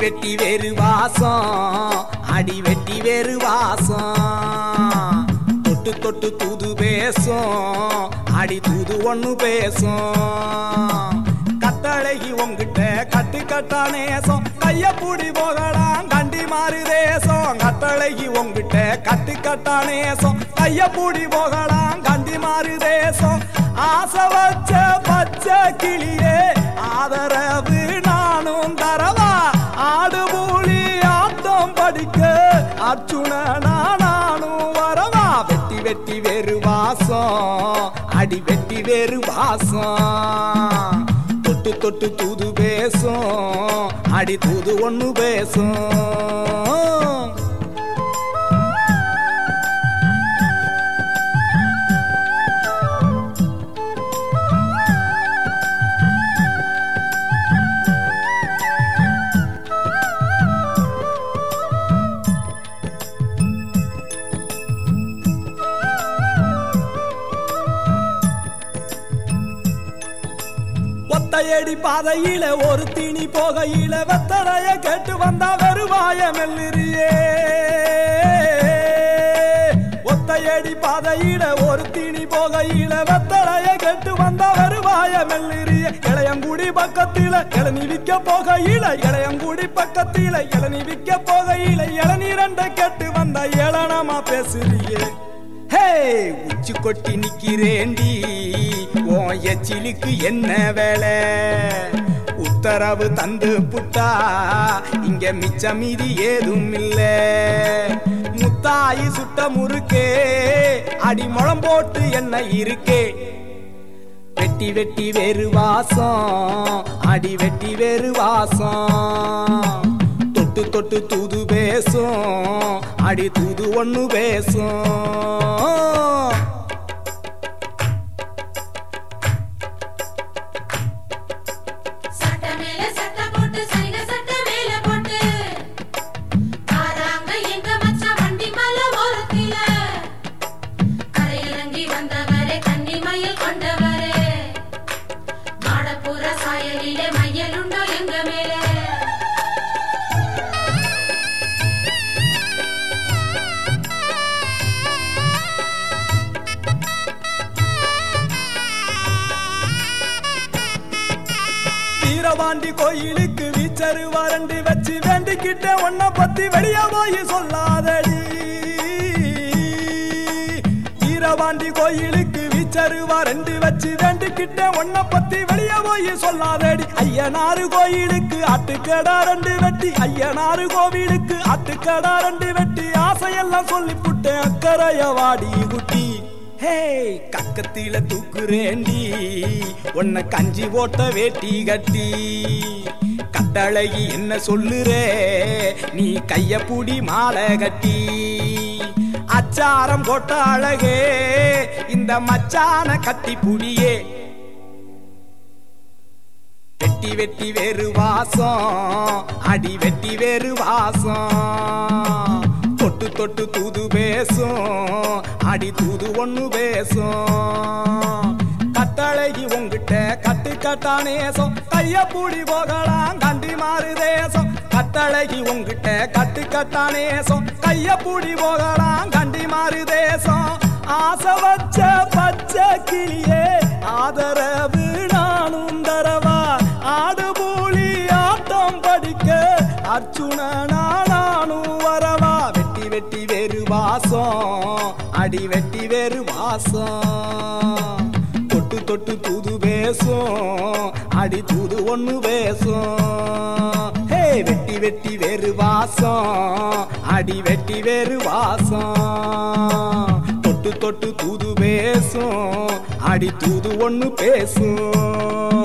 வெட்டி வேறு வாசம் அடி வெட்டி வேறு வாசம் தொட்டு தொட்டு தூது பேசும் அடி தூது ஒண்ணு பேசும் கட்டழகி உங்கிட்ட கட்டு கட்டா நேசம் கைய பூடி போகலாம் கண்டி மாறு தேசம் கட்டழகி உங்கிட்ட கட்டு கட்டா நேசம் கைய பூடி போகலாம் கண்டி மாறு தேசம் ஆசை வச்ச பச்சை கிளியே ஆதரவு நானும் தரவா ஆடு பூலி ஆட்டம் படிக்க அர்ஜுனனா நானும் வரவா வெட்டி வெட்டி வேறு வாசம் அடி வெட்டி வேறு வாசம் தொட்டு தொட்டு தூது பேசும் அடி தூது ஒண்ணு பேசும் ஒத்தையடி பாதையில ஒரு தீனி போகையில வெத்தலைய கேட்டு வந்தா வெறுவாய மெல்லிரியே ஒத்தையடி பாதையில ஒரு தீனி போகையில வெத்தலைய கேட்டு வந்தா வெறுவாய மெல்லிரியே இளையங்குடி பக்கத்தில இளநீ விற்க போகையில இளையங்குடி பக்கத்தில இளநீ விற்க போகையில இளநீரண்ட கேட்டு வந்தா ஏளனமா பேசுறியே ஹே உச்சி கொட்டி நிக்கிறேண்டி உன் எச்சிலுக்கு என்ன வேலை உத்தரவு தந்து புட்டா இங்க மிச்ச மீதி ஏதும் இல்ல முத்தாயி சுட்ட முறுக்கே அடி முழம் போட்டு என்ன இருக்கே வெட்டி வெட்டி வேறு வாசம் அடி வெட்டி வேறு வாசம் தொட்டு தொட்டு தூது பேசும் அடி தூது ஒண்ணு பேசும் சட்டை மேல சட்டை போட்டு சரிக சட்டை மேல போட்டு காராங்க எங்க மச்சான் வண்டி மேல ஓரத்தில கரையிறங்கி வந்தவரே கன்னி மயில் கொண்டவரே மாடப்புற சாயலிலே மையல் உண்டோ எங்க மேலே வீரபாண்டி கோயிலுக்கு வீச்சரு வரண்டி வச்சு வேண்டிக்கிட்ட உன்னை பத்தி வெளிய போய் சொல்லாதடி வீரபாண்டி கோயிலுக்கு வீச்சரு வரண்டி வச்சு வேண்டிக்கிட்ட உன்னை பத்தி வெளிய போய் சொல்லாதடி ஐயனாறு கோயிலுக்கு ஆட்டுக்கடா ரெண்டு வெட்டி ஐயனாறு கோவிலுக்கு ஆட்டுக்கடா ரெண்டு வெட்டி ஆசையெல்லாம் சொல்லி புட்டேன் அக்கறைய வாடி குட்டி ஹே கக்கத்தில தூக்குறேண்டி உன்னை கஞ்சி போட்ட வேட்டி கட்டி கட்டழகி என்ன சொல்லுறே நீ கைய புடி மாலை கட்டி அச்சாரம் போட்ட அழகே இந்த மச்சான கட்டி புடியே வெட்டி வெட்டி வேறு வாசம் அடி வெட்டி வேறு வாசம் தொட்டு தொட்டு தூது பேசும் அடி தூது ஒண்ணு பேசும் கட்டழகி உங்கிட்ட கட்டு கட்டா நேசம் கைய பூடி போகலாம் கண்டி மாறு தேசம் கட்டழகி உங்கிட்ட கட்டு கட்டா நேசம் கைய பூடி போகலாம் கண்டி மாறு தேசம் ஆசை வச்ச பச்சை கிளியே ஆதரவு நானும் தரவா ஆடு பூலி ஆட்டம் படிக்க அர்ஜுனனா நானும் வரவா வெட்டி வெட்டி வேறு வாசம் அடி வெட்டி வேறு வாசம் தொட்டு தொட்டு தூது பேசும் அடி தூது ஒண்ணு பேசும் ஹே வெட்டி வெட்டி வேறு வாசம் அடி வெட்டி வேறு வாசம் தொட்டு தொட்டு தூது பேசும் அடி தூது ஒண்ணு பேசும்